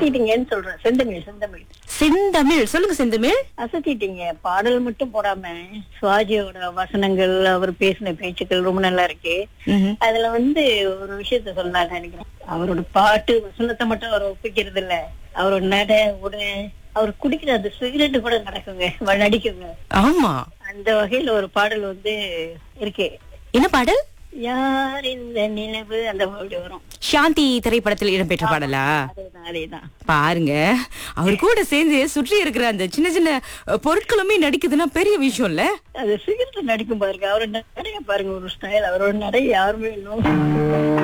அசத்திட்டீங்கன்னு சொல்றேன் செந்தமிழ் செந்தமிழ் செந்தமிழ் சொல்லுங்க செந்தமிழ் அசத்திட்டீங்க பாடல் மட்டும் போடாம சுவாஜியோட வசனங்கள் அவர் பேசின பேச்சுக்கள் ரொம்ப நல்லா இருக்கு ம்ஹும். அதுல வந்து ஒரு விஷயத்த சொன்னாங்க நினைக்கிறேன் அவரோட பாட்டு வசனத்தை மட்டும் அவர் ஒப்பிக்கிறது இல்ல அவரோட நட உட அவர் குடிக்கிற அந்த சிகரெட் கூட நடக்குங்க வ- நடிக்குங்க ஆமா அந்த வகையில ஒரு பாடல் வந்து இருக்கு என்ன பாடல் யார் இந்த நிலவு அந்த பாடல் வரும் சாந்தி திரைப்படத்தில் இடம்பெற்ற பாடலா அதேதான் அதேதான் பாருங்க அவர் கூட சேர்ந்து சுற்றி இருக்கிற அந்த சின்ன சின்ன அஹ், பொருட்களுமே நடிக்குதுன்னா பெரிய விஷயம் இல்ல அது சிகரெட் நடிக்கும் பாருங்க அவரோட நடைய பாருங்க ஒரு ஸ்டைல் அவரோட நடை யாருமே இன்னும்